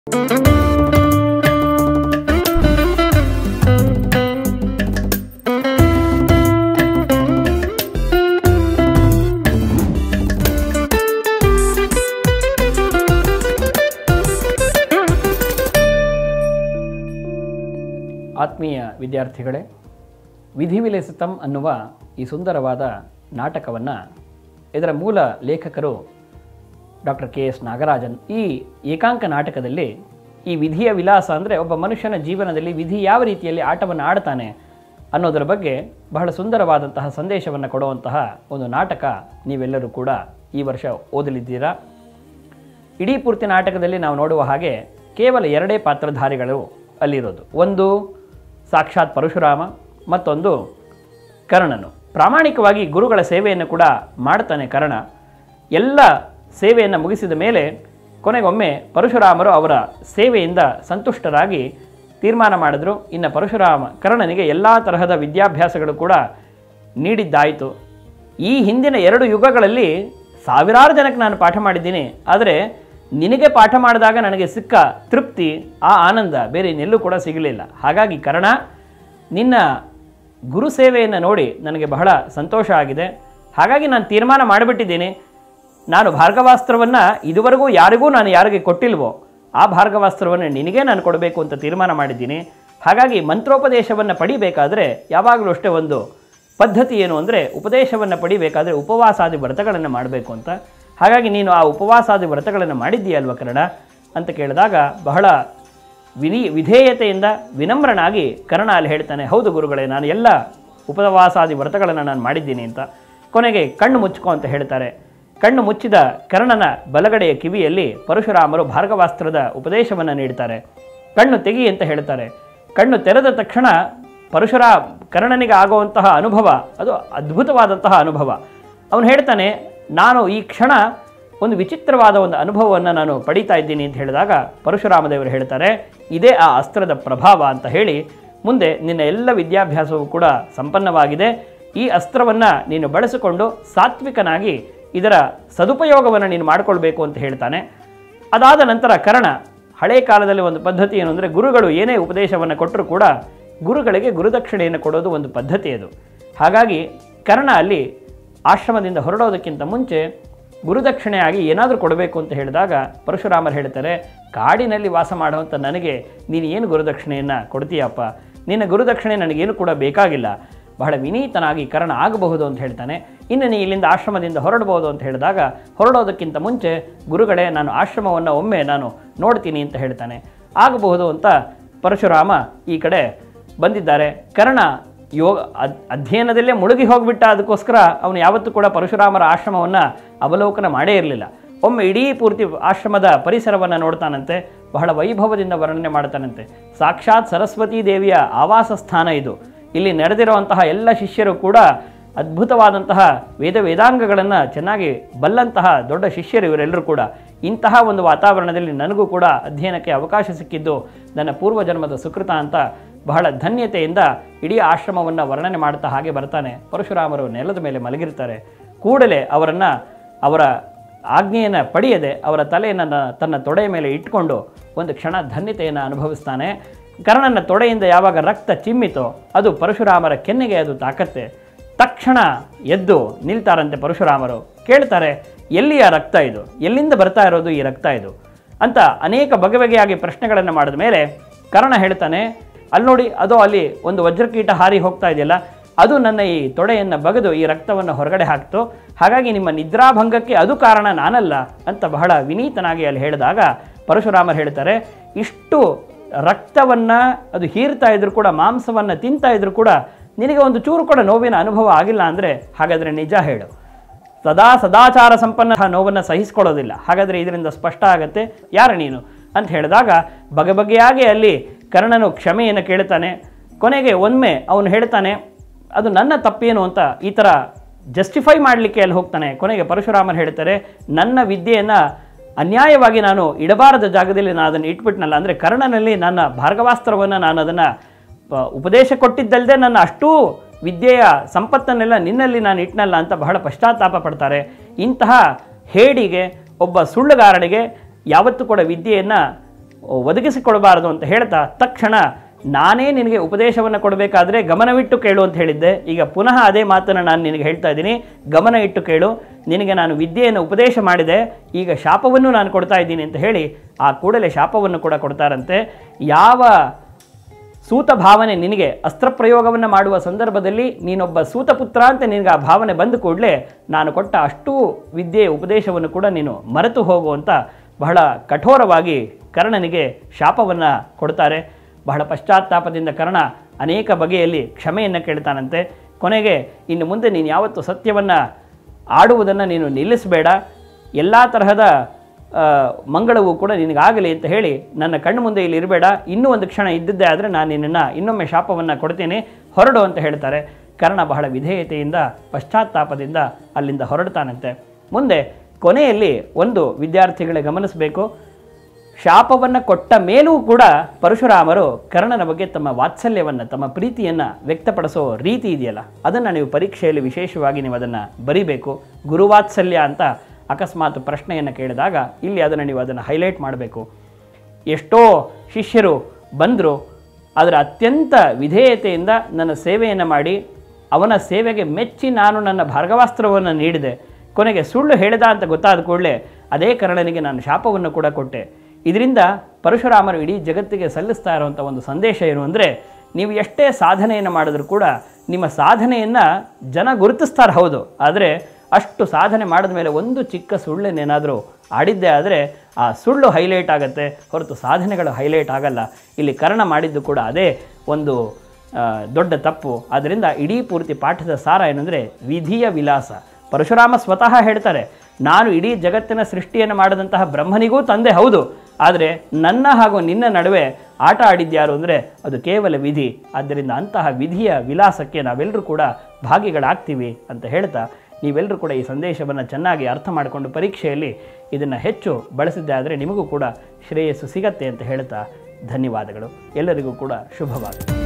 ಆತ್ಮೀಯ ವಿದ್ಯಾರ್ಥಿಗಳೇ ವಿಧಿವಿಲೇಸಿತಂ ಅನ್ನುವ ಈ ಸುಂದರವಾದ ನಾಟಕವನ್ನು ಇದರ ಮೂಲ ಲೇಖಕರು ಡಾಕ್ಟರ್ ಕೆ ಎಸ್ ನಾಗರಾಜನ್ ಈ ಏಕಾಂಕ ನಾಟಕದಲ್ಲಿ ಈ ವಿಧಿಯ ವಿಲಾಸ ಅಂದರೆ ಒಬ್ಬ ಮನುಷ್ಯನ ಜೀವನದಲ್ಲಿ ವಿಧಿ ಯಾವ ರೀತಿಯಲ್ಲಿ ಆಟವನ್ನು ಆಡ್ತಾನೆ ಅನ್ನೋದರ ಬಗ್ಗೆ ಬಹಳ ಸುಂದರವಾದಂತಹ ಸಂದೇಶವನ್ನು ಕೊಡುವಂತಹ ಒಂದು ನಾಟಕ ನೀವೆಲ್ಲರೂ ಕೂಡ ಈ ವರ್ಷ ಓದಲಿದ್ದೀರಾ ಇಡೀ ಪೂರ್ತಿ ನಾಟಕದಲ್ಲಿ ನಾವು ನೋಡುವ ಹಾಗೆ ಕೇವಲ ಎರಡೇ ಪಾತ್ರಧಾರಿಗಳು ಅಲ್ಲಿರೋದು ಒಂದು ಸಾಕ್ಷಾತ್ ಪರಶುರಾಮ ಮತ್ತೊಂದು ಕರ್ಣನು ಪ್ರಾಮಾಣಿಕವಾಗಿ ಗುರುಗಳ ಸೇವೆಯನ್ನು ಕೂಡ ಮಾಡ್ತಾನೆ ಕರ್ಣ ಎಲ್ಲ ಸೇವೆಯನ್ನು ಮುಗಿಸಿದ ಮೇಲೆ ಕೊನೆಗೊಮ್ಮೆ ಪರಶುರಾಮರು ಅವರ ಸೇವೆಯಿಂದ ಸಂತುಷ್ಟರಾಗಿ ತೀರ್ಮಾನ ಮಾಡಿದ್ರು ಇನ್ನು ಪರಶುರಾಮ ಕರ್ಣನಿಗೆ ಎಲ್ಲ ತರಹದ ವಿದ್ಯಾಭ್ಯಾಸಗಳು ಕೂಡ ನೀಡಿದ್ದಾಯಿತು ಈ ಹಿಂದಿನ ಎರಡು ಯುಗಗಳಲ್ಲಿ ಸಾವಿರಾರು ಜನಕ್ಕೆ ನಾನು ಪಾಠ ಮಾಡಿದ್ದೀನಿ ಆದರೆ ನಿನಗೆ ಪಾಠ ಮಾಡಿದಾಗ ನನಗೆ ಸಿಕ್ಕ ತೃಪ್ತಿ ಆ ಆನಂದ ಬೇರೆ ಇನ್ನೆಲ್ಲೂ ಕೂಡ ಸಿಗಲಿಲ್ಲ ಹಾಗಾಗಿ ಕರ್ಣ ನಿನ್ನ ಗುರು ಸೇವೆಯನ್ನು ನೋಡಿ ನನಗೆ ಬಹಳ ಸಂತೋಷ ಆಗಿದೆ ಹಾಗಾಗಿ ನಾನು ತೀರ್ಮಾನ ಮಾಡಿಬಿಟ್ಟಿದ್ದೀನಿ ನಾನು ಭಾರ್ಗವಾಸ್ತ್ರವನ್ನು ಇದುವರೆಗೂ ಯಾರಿಗೂ ನಾನು ಯಾರಿಗೆ ಕೊಟ್ಟಿಲ್ವೋ ಆ ಭಾರ್ಗವಾಸ್ತ್ರವನ್ನು ನಿನಗೇ ನಾನು ಕೊಡಬೇಕು ಅಂತ ತೀರ್ಮಾನ ಮಾಡಿದ್ದೀನಿ ಹಾಗಾಗಿ ಮಂತ್ರೋಪದೇಶವನ್ನು ಪಡಿಬೇಕಾದ್ರೆ ಯಾವಾಗಲೂ ಅಷ್ಟೇ ಒಂದು ಪದ್ಧತಿ ಏನು ಅಂದರೆ ಉಪದೇಶವನ್ನು ಪಡಿಬೇಕಾದ್ರೆ ಉಪವಾಸಾದಿ ವ್ರತಗಳನ್ನು ಮಾಡಬೇಕು ಅಂತ ಹಾಗಾಗಿ ನೀನು ಆ ಉಪವಾಸಾದಿ ವ್ರತಗಳನ್ನು ಮಾಡಿದ್ದೀಯಲ್ವ ಕನ್ನಡ ಅಂತ ಕೇಳಿದಾಗ ಬಹಳ ವಿನಿ ವಿಧೇಯತೆಯಿಂದ ವಿನಮ್ರನಾಗಿ ಕರ್ಣ ಅಲ್ಲಿ ಹೇಳ್ತಾನೆ ಹೌದು ಗುರುಗಳೇ ನಾನು ಎಲ್ಲ ಉಪವಾಸಾದಿ ವ್ರತಗಳನ್ನು ನಾನು ಮಾಡಿದ್ದೀನಿ ಅಂತ ಕೊನೆಗೆ ಕಣ್ಣು ಮುಚ್ಕೋ ಅಂತ ಹೇಳ್ತಾರೆ ಕಣ್ಣು ಮುಚ್ಚಿದ ಕರ್ಣನ ಬಲಗಡೆಯ ಕಿವಿಯಲ್ಲಿ ಪರಶುರಾಮರು ಭಾರ್ಗವಾಸ್ತ್ರದ ಉಪದೇಶವನ್ನು ನೀಡ್ತಾರೆ ಕಣ್ಣು ತೆಗಿ ಅಂತ ಹೇಳ್ತಾರೆ ಕಣ್ಣು ತೆರೆದ ತಕ್ಷಣ ಪರಶುರ ಕರ್ಣನಿಗೆ ಆಗುವಂತಹ ಅನುಭವ ಅದು ಅದ್ಭುತವಾದಂತಹ ಅನುಭವ ಅವನು ಹೇಳ್ತಾನೆ ನಾನು ಈ ಕ್ಷಣ ಒಂದು ವಿಚಿತ್ರವಾದ ಒಂದು ಅನುಭವವನ್ನು ನಾನು ಪಡೀತಾ ಇದ್ದೀನಿ ಅಂತ ಹೇಳಿದಾಗ ಪರಶುರಾಮ ದೇವರು ಹೇಳ್ತಾರೆ ಇದೇ ಆ ಅಸ್ತ್ರದ ಪ್ರಭಾವ ಅಂತ ಹೇಳಿ ಮುಂದೆ ನಿನ್ನ ಎಲ್ಲ ವಿದ್ಯಾಭ್ಯಾಸವೂ ಕೂಡ ಸಂಪನ್ನವಾಗಿದೆ ಈ ಅಸ್ತ್ರವನ್ನು ನೀನು ಬಳಸಿಕೊಂಡು ಸಾತ್ವಿಕನಾಗಿ ಇದರ ಸದುಪಯೋಗವನ್ನು ನೀನು ಮಾಡಿಕೊಳ್ಬೇಕು ಅಂತ ಹೇಳ್ತಾನೆ ಅದಾದ ನಂತರ ಕರ್ಣ ಹಳೆ ಕಾಲದಲ್ಲಿ ಒಂದು ಪದ್ಧತಿ ಏನು ಅಂದರೆ ಗುರುಗಳು ಏನೇ ಉಪದೇಶವನ್ನು ಕೊಟ್ಟರೂ ಕೂಡ ಗುರುಗಳಿಗೆ ಗುರುದಕ್ಷಿಣೆಯನ್ನು ಕೊಡೋದು ಒಂದು ಪದ್ಧತಿ ಅದು ಹಾಗಾಗಿ ಕರ್ಣ ಅಲ್ಲಿ ಆಶ್ರಮದಿಂದ ಹೊರಡೋದಕ್ಕಿಂತ ಮುಂಚೆ ಗುರುದಕ್ಷಿಣೆಯಾಗಿ ಏನಾದರೂ ಕೊಡಬೇಕು ಅಂತ ಹೇಳಿದಾಗ ಪರಶುರಾಮರು ಹೇಳ್ತಾರೆ ಕಾಡಿನಲ್ಲಿ ವಾಸ ಮಾಡುವಂಥ ನನಗೆ ನೀನು ಏನು ಗುರುದಕ್ಷಿಣೆಯನ್ನು ಕೊಡ್ತೀಯಪ್ಪ ನಿನ್ನ ಗುರುದಕ್ಷಿಣೆ ನನಗೇನು ಕೂಡ ಬೇಕಾಗಿಲ್ಲ ಬಹಳ ವಿನೀತನಾಗಿ ಕರ್ಣ ಆಗಬಹುದು ಅಂತ ಹೇಳ್ತಾನೆ ಇನ್ನು ನೀ ಇಲ್ಲಿಂದ ಆಶ್ರಮದಿಂದ ಹೊರಡಬಹುದು ಅಂತ ಹೇಳಿದಾಗ ಹೊರಡೋದಕ್ಕಿಂತ ಮುಂಚೆ ಗುರುಗಳೇ ನಾನು ಆಶ್ರಮವನ್ನು ಒಮ್ಮೆ ನಾನು ನೋಡ್ತೀನಿ ಅಂತ ಹೇಳ್ತಾನೆ ಆಗಬಹುದು ಅಂತ ಪರಶುರಾಮ ಈ ಕಡೆ ಬಂದಿದ್ದಾರೆ ಕರ್ಣ ಯೋಗ ಅದ್ ಅಧ್ಯಯನದಲ್ಲೇ ಮುಳುಗಿ ಹೋಗಿಬಿಟ್ಟ ಅದಕ್ಕೋಸ್ಕರ ಅವನು ಯಾವತ್ತೂ ಕೂಡ ಪರಶುರಾಮರ ಆಶ್ರಮವನ್ನು ಅವಲೋಕನ ಮಾಡೇ ಇರಲಿಲ್ಲ ಒಮ್ಮೆ ಇಡೀ ಪೂರ್ತಿ ಆಶ್ರಮದ ಪರಿಸರವನ್ನು ನೋಡ್ತಾನಂತೆ ಬಹಳ ವೈಭವದಿಂದ ವರ್ಣನೆ ಮಾಡ್ತಾನಂತೆ ಸಾಕ್ಷಾತ್ ಸರಸ್ವತೀ ದೇವಿಯ ಆವಾಸ ಸ್ಥಾನ ಇದು ಇಲ್ಲಿ ನಡೆದಿರುವಂತಹ ಎಲ್ಲ ಶಿಷ್ಯರು ಕೂಡ ಅದ್ಭುತವಾದಂತಹ ವೇದ ವೇದಾಂಗಗಳನ್ನು ಚೆನ್ನಾಗಿ ಬಲ್ಲಂತಹ ದೊಡ್ಡ ಶಿಷ್ಯರು ಇವರೆಲ್ಲರೂ ಕೂಡ ಇಂತಹ ಒಂದು ವಾತಾವರಣದಲ್ಲಿ ನನಗೂ ಕೂಡ ಅಧ್ಯಯನಕ್ಕೆ ಅವಕಾಶ ಸಿಕ್ಕಿದ್ದು ನನ್ನ ಪೂರ್ವಜನ್ಮದ ಸುಕೃತ ಅಂತ ಬಹಳ ಧನ್ಯತೆಯಿಂದ ಇಡೀ ಆಶ್ರಮವನ್ನು ವರ್ಣನೆ ಮಾಡ್ತಾ ಹಾಗೆ ಬರ್ತಾನೆ ಪರಶುರಾಮರು ನೆಲದ ಮೇಲೆ ಮಲಗಿರ್ತಾರೆ ಕೂಡಲೇ ಅವರನ್ನು ಅವರ ಆಜ್ಞೆಯನ್ನು ಪಡೆಯದೆ ಅವರ ತಲೆಯನ್ನು ತನ್ನ ತೊಡೆಯ ಮೇಲೆ ಇಟ್ಕೊಂಡು ಒಂದು ಕ್ಷಣ ಧನ್ಯತೆಯನ್ನು ಅನುಭವಿಸ್ತಾನೆ ಕರ್ಣನ ತೊಡೆಯಿಂದ ಯಾವಾಗ ರಕ್ತ ಚಿಮ್ಮಿತೋ ಅದು ಪರಶುರಾಮರ ಕೆನ್ನೆಗೆ ಅದು ತಾಕತ್ತೆ ತಕ್ಷಣ ಎದ್ದು ನಿಲ್ತಾರಂತೆ ಪರಶುರಾಮರು ಕೇಳ್ತಾರೆ ಎಲ್ಲಿಯ ರಕ್ತ ಇದು ಎಲ್ಲಿಂದ ಬರ್ತಾ ಇರೋದು ಈ ರಕ್ತ ಇದು ಅಂತ ಅನೇಕ ಬಗೆ ಬಗೆಯಾಗಿ ಪ್ರಶ್ನೆಗಳನ್ನು ಮಾಡಿದ ಮೇಲೆ ಕರ್ಣ ಹೇಳ್ತಾನೆ ಅಲ್ಲಿ ನೋಡಿ ಅದು ಅಲ್ಲಿ ಒಂದು ವಜ್ರಕೀಟ ಹಾರಿ ಹೋಗ್ತಾ ಇದೆಯಲ್ಲ ಅದು ನನ್ನ ಈ ತೊಡೆಯನ್ನು ಬಗೆದು ಈ ರಕ್ತವನ್ನು ಹೊರಗಡೆ ಹಾಕ್ತು ಹಾಗಾಗಿ ನಿಮ್ಮ ನಿದ್ರಾಭಂಗಕ್ಕೆ ಅದು ಕಾರಣ ನಾನಲ್ಲ ಅಂತ ಬಹಳ ವಿನೀತನಾಗಿ ಅಲ್ಲಿ ಹೇಳಿದಾಗ ಪರಶುರಾಮರು ಹೇಳ್ತಾರೆ ಇಷ್ಟು ರಕ್ತವನ್ನು ಅದು ಹೀರ್ತಾ ಇದ್ರು ಕೂಡ ಮಾಂಸವನ್ನು ತಿಂತಾ ಇದ್ರು ಕೂಡ ನಿನಗೆ ಒಂದು ಚೂರು ಕೂಡ ನೋವಿನ ಅನುಭವ ಆಗಿಲ್ಲ ಅಂದರೆ ಹಾಗಾದರೆ ನಿಜ ಹೇಳು ಸದಾ ಸದಾಚಾರ ಸಂಪನ್ನ ನೋವನ್ನು ಸಹಿಸ್ಕೊಳ್ಳೋದಿಲ್ಲ ಹಾಗಾದರೆ ಇದರಿಂದ ಸ್ಪಷ್ಟ ಆಗತ್ತೆ ಯಾರು ನೀನು ಅಂತ ಹೇಳಿದಾಗ ಬಗೆ ಬಗೆಯಾಗಿ ಅಲ್ಲಿ ಕರ್ಣನು ಕ್ಷಮೆಯನ್ನು ಕೇಳ್ತಾನೆ ಕೊನೆಗೆ ಒಮ್ಮೆ ಅವನು ಹೇಳ್ತಾನೆ ಅದು ನನ್ನ ತಪ್ಪೇನು ಅಂತ ಈ ಥರ ಜಸ್ಟಿಫೈ ಮಾಡಲಿಕ್ಕೆ ಅಲ್ಲಿ ಹೋಗ್ತಾನೆ ಕೊನೆಗೆ ಪರಶುರಾಮರು ಹೇಳ್ತಾರೆ ನನ್ನ ವಿದ್ಯೆಯನ್ನು ಅನ್ಯಾಯವಾಗಿ ನಾನು ಇಡಬಾರದ ಜಾಗದಲ್ಲಿ ನಾನು ಅದನ್ನು ಇಟ್ಬಿಟ್ನಲ್ಲ ಅಂದರೆ ಕರ್ಣನಲ್ಲಿ ನನ್ನ ಭಾರ್ಗವಾಸ್ತ್ರವನ್ನು ನಾನು ಅದನ್ನು ಉಪದೇಶ ಕೊಟ್ಟಿದ್ದಲ್ಲದೆ ನನ್ನ ಅಷ್ಟೂ ವಿದ್ಯೆಯ ಸಂಪತ್ತನ್ನೆಲ್ಲ ನಿನ್ನಲ್ಲಿ ನಾನು ಇಟ್ನಲ್ಲ ಅಂತ ಬಹಳ ಪಶ್ಚಾತ್ತಾಪ ಪಡ್ತಾರೆ ಇಂತಹ ಹೇಡಿಗೆ ಒಬ್ಬ ಸುಳ್ಳುಗಾರನಿಗೆ ಯಾವತ್ತೂ ಕೂಡ ವಿದ್ಯೆಯನ್ನು ಒದಗಿಸಿಕೊಡಬಾರದು ಅಂತ ಹೇಳ್ತಾ ತಕ್ಷಣ ನಾನೇ ನಿನಗೆ ಉಪದೇಶವನ್ನು ಕೊಡಬೇಕಾದ್ರೆ ಗಮನವಿಟ್ಟು ಕೇಳು ಅಂತ ಹೇಳಿದ್ದೆ ಈಗ ಪುನಃ ಅದೇ ಮಾತನ್ನು ನಾನು ನಿನಗೆ ಹೇಳ್ತಾ ಇದ್ದೀನಿ ಗಮನ ಇಟ್ಟು ಕೇಳು ನಿನಗೆ ನಾನು ವಿದ್ಯೆಯನ್ನು ಉಪದೇಶ ಮಾಡಿದೆ ಈಗ ಶಾಪವನ್ನು ನಾನು ಕೊಡ್ತಾ ಇದ್ದೀನಿ ಅಂತ ಹೇಳಿ ಆ ಕೂಡಲೇ ಶಾಪವನ್ನು ಕೂಡ ಕೊಡ್ತಾರಂತೆ ಯಾವ ಸೂತ ಭಾವನೆ ನಿನಗೆ ಅಸ್ತ್ರಪ್ರಯೋಗವನ್ನು ಮಾಡುವ ಸಂದರ್ಭದಲ್ಲಿ ನೀನೊಬ್ಬ ಸೂತಪುತ್ರ ಅಂತ ನಿನಗೆ ಆ ಭಾವನೆ ಬಂದ ಕೂಡಲೇ ನಾನು ಕೊಟ್ಟ ಅಷ್ಟೂ ವಿದ್ಯೆಯ ಉಪದೇಶವನ್ನು ಕೂಡ ನೀನು ಮರೆತು ಹೋಗುವಂತ ಬಹಳ ಕಠೋರವಾಗಿ ಕರ್ಣನಿಗೆ ಶಾಪವನ್ನು ಕೊಡ್ತಾರೆ ಬಹಳ ಪಶ್ಚಾತ್ತಾಪದಿಂದ ಕರ್ಣ ಅನೇಕ ಬಗೆಯಲ್ಲಿ ಕ್ಷಮೆಯನ್ನು ಕೇಳ್ತಾನಂತೆ ಕೊನೆಗೆ ಇನ್ನು ಮುಂದೆ ನೀನು ಯಾವತ್ತು ಸತ್ಯವನ್ನು ಆಡುವುದನ್ನು ನೀನು ನಿಲ್ಲಿಸಬೇಡ ಎಲ್ಲ ತರಹದ ಆ, ಮಂಗಳವು ಕೂಡ ನಿನಗಾಗಲಿ ಅಂತ ಹೇಳಿ ನನ್ನ ಕಣ್ಣು ಮುಂದೆ ಇಲ್ಲಿ ಇರಬೇಡ ಇನ್ನೂ ಒಂದು ಕ್ಷಣ ಇದ್ದಿದ್ದೆ ಆದರೆ ನಾನು ನಿನ್ನನ್ನು ಇನ್ನೊಮ್ಮೆ ಶಾಪವನ್ನು ಕೊಡ್ತೀನಿ ಹೊರಡು ಅಂತ ಹೇಳ್ತಾರೆ ಕರ್ಣ ಬಹಳ ವಿಧೇಯತೆಯಿಂದ ಪಶ್ಚಾತ್ತಾಪದಿಂದ ಅಲ್ಲಿಂದ ಹೊರಡ್ತಾನಂತೆ ಮುಂದೆ ಕೊನೆಯಲ್ಲಿ ಒಂದು ವಿದ್ಯಾರ್ಥಿಗಳೇ ಗಮನಿಸಬೇಕು ಶಾಪವನ್ನು ಕೊಟ್ಟ ಮೇಲೂ ಕೂಡ ಪರಶುರಾಮರು ಕರ್ಣನ ಬಗ್ಗೆ ತಮ್ಮ ವಾತ್ಸಲ್ಯವನ್ನು ತಮ್ಮ ಪ್ರೀತಿಯನ್ನು ವ್ಯಕ್ತಪಡಿಸೋ ರೀತಿ ಇದೆಯಲ್ಲ ಅದನ್ನು ನೀವು ಪರೀಕ್ಷೆಯಲ್ಲಿ ವಿಶೇಷವಾಗಿ ನೀವು ಅದನ್ನು ಬರಿಬೇಕು ಗುರುವಾತ್ಸಲ್ಯ ಅಂತ ಅಕಸ್ಮಾತ್ ಪ್ರಶ್ನೆಯನ್ನು ಕೇಳಿದಾಗ ಇಲ್ಲಿ ಅದನ್ನು ನೀವು ಅದನ್ನು ಹೈಲೈಟ್ ಮಾಡಬೇಕು ಎಷ್ಟೋ ಶಿಷ್ಯರು ಬಂದರು ಅದರ ಅತ್ಯಂತ ವಿಧೇಯತೆಯಿಂದ ನನ್ನ ಸೇವೆಯನ್ನು ಮಾಡಿ ಅವನ ಸೇವೆಗೆ ಮೆಚ್ಚಿ ನಾನು ನನ್ನ ಭಾರ್ಗವಾಸ್ತ್ರವನ್ನು ನೀಡಿದೆ ಕೊನೆಗೆ ಸುಳ್ಳು ಹೇಳಿದ ಅಂತ ಗೊತ್ತಾದ ಕೂಡಲೇ ಅದೇ ಕರ್ಣನಿಗೆ ನಾನು ಶಾಪವನ್ನು ಕೂಡ ಕೊಟ್ಟೆ ಇದರಿಂದ ಪರಶುರಾಮರು ಇಡೀ ಜಗತ್ತಿಗೆ ಸಲ್ಲಿಸ್ತಾ ಇರುವಂಥ ಒಂದು ಸಂದೇಶ ಏನು ಅಂದರೆ ನೀವು ಎಷ್ಟೇ ಸಾಧನೆಯನ್ನು ಮಾಡಿದ್ರೂ ಕೂಡ ನಿಮ್ಮ ಸಾಧನೆಯನ್ನು ಜನ ಗುರುತಿಸ್ತಾರೆ ಹೌದು ಆದರೆ ಅಷ್ಟು ಸಾಧನೆ ಮಾಡಿದ ಮೇಲೆ ಒಂದು ಚಿಕ್ಕ ಸುಳ್ಳನ್ನೇನಾದರೂ ಆಡಿದ್ದೇ ಆದರೆ ಆ ಸುಳ್ಳು ಹೈಲೈಟ್ ಆಗುತ್ತೆ ಹೊರತು ಸಾಧನೆಗಳು ಹೈಲೈಟ್ ಆಗಲ್ಲ ಇಲ್ಲಿ ಕರ್ಣ ಮಾಡಿದ್ದು ಕೂಡ ಅದೇ ಒಂದು ಆ, ದೊಡ್ಡ ತಪ್ಪು ಆದ್ದರಿಂದ ಇಡೀ ಪೂರ್ತಿ ಪಾಠದ ಸಾರ ಏನಂದರೆ ವಿಧಿಯ ವಿಲಾಸ ಪರಶುರಾಮ ಸ್ವತಃ ಹೇಳ್ತಾರೆ ನಾನು ಇಡೀ ಜಗತ್ತಿನ ಸೃಷ್ಟಿಯನ್ನು ಮಾಡಿದಂತಹ ಬ್ರಹ್ಮನಿಗೂ ತಂದೆ ಹೌದು ಆದರೆ ನನ್ನ ಹಾಗೂ ನಿನ್ನ ನಡುವೆ ಆಟ ಆಡಿದ್ಯಾರು ಅಂದರೆ ಅದು ಕೇವಲ ವಿಧಿ ಆದ್ದರಿಂದ ಅಂತಹ ವಿಧಿಯ ವಿಲಾಸಕ್ಕೆ ನಾವೆಲ್ಲರೂ ಕೂಡ ಭಾಗಿಗಳಾಗ್ತೀವಿ ಅಂತ ಹೇಳ್ತಾ ನೀವೆಲ್ಲರೂ ಕೂಡ ಈ ಸಂದೇಶವನ್ನು ಚೆನ್ನಾಗಿ ಅರ್ಥ ಮಾಡಿಕೊಂಡು ಪರೀಕ್ಷೆಯಲ್ಲಿ ಇದನ್ನು ಹೆಚ್ಚು ಬಳಸಿದ್ದೆ ಆದರೆ ನಿಮಗೂ ಕೂಡ ಶ್ರೇಯಸ್ಸು ಸಿಗತ್ತೆ ಅಂತ ಹೇಳ್ತಾ ಧನ್ಯವಾದಗಳು ಎಲ್ಲರಿಗೂ ಕೂಡ ಶುಭವಾಗಲಿ